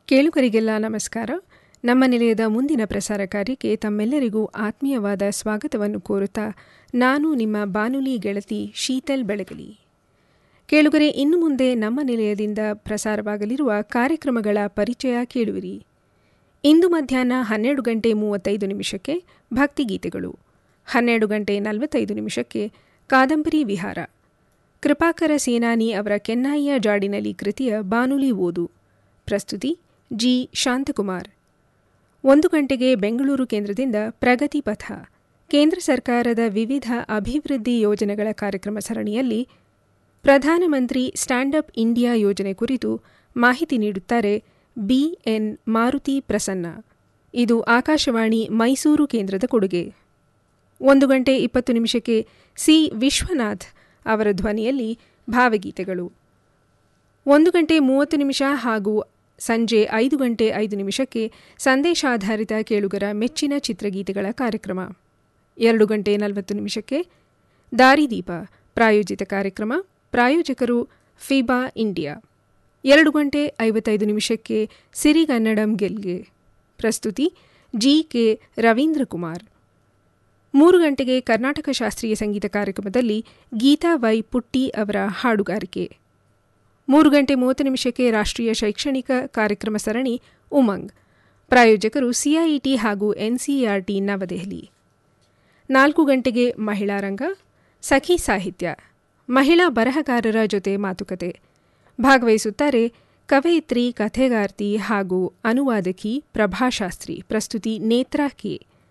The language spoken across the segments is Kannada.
ಕೇಳುಗರಿಗೆಲ್ಲ ನಮಸ್ಕಾರ ನಮ್ಮ ನಿಲಯದ ಮುಂದಿನ ಪ್ರಸಾರ ಕಾರ್ಯಕ್ಕೆ ತಮ್ಮೆಲ್ಲರಿಗೂ ಆತ್ಮೀಯವಾದ ಸ್ವಾಗತವನ್ನು ಕೋರುತ್ತಾ ನಾನು ನಿಮ್ಮ ಬಾನುಲಿ ಗೆಳತಿ ಶೀತಲ್ ಬೆಳಗಲಿ ಕೇಳುಗರೆ ಇನ್ನು ಮುಂದೆ ನಮ್ಮ ನಿಲಯದಿಂದ ಪ್ರಸಾರವಾಗಲಿರುವ ಕಾರ್ಯಕ್ರಮಗಳ ಪರಿಚಯ ಕೇಳುವಿರಿ ಇಂದು ಮಧ್ಯಾಹ್ನ ಹನ್ನೆರಡು ಗಂಟೆ ಮೂವತ್ತೈದು ನಿಮಿಷಕ್ಕೆ ಭಕ್ತಿಗೀತೆಗಳು ಹನ್ನೆರಡು ಗಂಟೆ ನಲವತ್ತೈದು ನಿಮಿಷಕ್ಕೆ ಕಾದಂಬರಿ ವಿಹಾರ ಕೃಪಾಕರ ಸೇನಾನಿ ಅವರ ಕೆನ್ನಾಯಿಯ ಜಾಡಿನಲ್ಲಿ ಕೃತಿಯ ಬಾನುಲಿ ಓದು ಪ್ರಸ್ತುತಿ ಜಿ ಶಾಂತಕುಮಾರ್ ಒಂದು ಗಂಟೆಗೆ ಬೆಂಗಳೂರು ಕೇಂದ್ರದಿಂದ ಪ್ರಗತಿ ಪಥ ಕೇಂದ್ರ ಸರ್ಕಾರದ ವಿವಿಧ ಅಭಿವೃದ್ಧಿ ಯೋಜನೆಗಳ ಕಾರ್ಯಕ್ರಮ ಸರಣಿಯಲ್ಲಿ ಪ್ರಧಾನಮಂತ್ರಿ ಸ್ಟ್ಯಾಂಡ್ ಅಪ್ ಇಂಡಿಯಾ ಯೋಜನೆ ಕುರಿತು ಮಾಹಿತಿ ನೀಡುತ್ತಾರೆ ಬಿಎನ್ ಮಾರುತಿ ಪ್ರಸನ್ನ ಇದು ಆಕಾಶವಾಣಿ ಮೈಸೂರು ಕೇಂದ್ರದ ಕೊಡುಗೆ ಒಂದು ಗಂಟೆ ಇಪ್ಪತ್ತು ನಿಮಿಷಕ್ಕೆ ಸಿ ವಿಶ್ವನಾಥ್ ಅವರ ಧ್ವನಿಯಲ್ಲಿ ಭಾವಗೀತೆಗಳು ಒಂದು ಗಂಟೆ ಮೂವತ್ತು ನಿಮಿಷ ಹಾಗೂ ಸಂಜೆ ಐದು ಗಂಟೆ ಐದು ನಿಮಿಷಕ್ಕೆ ಸಂದೇಶಾಧಾರಿತ ಕೇಳುಗರ ಮೆಚ್ಚಿನ ಚಿತ್ರಗೀತೆಗಳ ಕಾರ್ಯಕ್ರಮ ಎರಡು ಗಂಟೆ ನಲವತ್ತು ನಿಮಿಷಕ್ಕೆ ದಾರಿದೀಪ ಪ್ರಾಯೋಜಿತ ಕಾರ್ಯಕ್ರಮ ಪ್ರಾಯೋಜಕರು ಫಿಬಾ ಇಂಡಿಯಾ ಎರಡು ಗಂಟೆ ಐವತ್ತೈದು ನಿಮಿಷಕ್ಕೆ ಸಿರಿಗನ್ನಡಂ ಗೆಲ್ಗೆ ಪ್ರಸ್ತುತಿ ಜಿ ಕೆ ರವೀಂದ್ರ ಕುಮಾರ್ ಮೂರು ಗಂಟೆಗೆ ಕರ್ನಾಟಕ ಶಾಸ್ತ್ರೀಯ ಸಂಗೀತ ಕಾರ್ಯಕ್ರಮದಲ್ಲಿ ಗೀತಾ ವೈ ಪುಟ್ಟಿ ಅವರ ಹಾಡುಗಾರಿಕೆ ಮೂರು ಗಂಟೆ ಮೂವತ್ತು ನಿಮಿಷಕ್ಕೆ ರಾಷ್ಟ್ರೀಯ ಶೈಕ್ಷಣಿಕ ಕಾರ್ಯಕ್ರಮ ಸರಣಿ ಉಮಂಗ್ ಪ್ರಾಯೋಜಕರು ಸಿಐಇಟಿ ಹಾಗೂ ಎನ್ಸಿಇಆರ್ಟಿ ನವದೆಹಲಿ ನಾಲ್ಕು ಗಂಟೆಗೆ ಮಹಿಳಾ ರಂಗ ಸಖಿ ಸಾಹಿತ್ಯ ಮಹಿಳಾ ಬರಹಗಾರರ ಜೊತೆ ಮಾತುಕತೆ ಭಾಗವಹಿಸುತ್ತಾರೆ ಕವಯಿತ್ರಿ ಕಥೆಗಾರ್ತಿ ಹಾಗೂ ಅನುವಾದಕಿ ಪ್ರಭಾಶಾಸ್ತ್ರಿ ಪ್ರಸ್ತುತಿ ನೇತ್ರಾ ಕೆ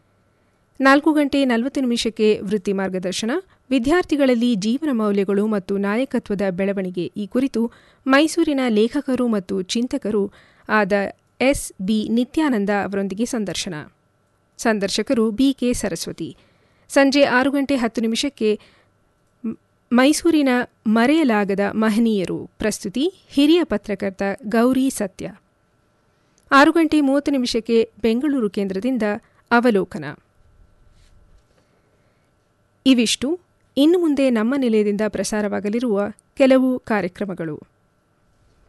ನಾಲ್ಕು ಗಂಟೆ ನಲವತ್ತು ನಿಮಿಷಕ್ಕೆ ವೃತ್ತಿ ಮಾರ್ಗದರ್ಶನ ವಿದ್ಯಾರ್ಥಿಗಳಲ್ಲಿ ಜೀವನ ಮೌಲ್ಯಗಳು ಮತ್ತು ನಾಯಕತ್ವದ ಬೆಳವಣಿಗೆ ಈ ಕುರಿತು ಮೈಸೂರಿನ ಲೇಖಕರು ಮತ್ತು ಚಿಂತಕರು ಆದ ಎಸ್ ಬಿ ನಿತ್ಯಾನಂದ ಅವರೊಂದಿಗೆ ಸಂದರ್ಶನ ಸಂದರ್ಶಕರು ಬಿಕೆ ಸರಸ್ವತಿ ಸಂಜೆ ಆರು ಗಂಟೆ ಹತ್ತು ನಿಮಿಷಕ್ಕೆ ಮೈಸೂರಿನ ಮರೆಯಲಾಗದ ಮಹನೀಯರು ಪ್ರಸ್ತುತಿ ಹಿರಿಯ ಪತ್ರಕರ್ತ ಗೌರಿ ಸತ್ಯ ಆರು ಗಂಟೆ ಮೂವತ್ತು ನಿಮಿಷಕ್ಕೆ ಬೆಂಗಳೂರು ಕೇಂದ್ರದಿಂದ ಅವಲೋಕನ ಇವಿಷ್ಟು ಇನ್ನು ಮುಂದೆ ನಮ್ಮ ನಿಲಯದಿಂದ ಪ್ರಸಾರವಾಗಲಿರುವ ಕೆಲವು ಕಾರ್ಯಕ್ರಮಗಳು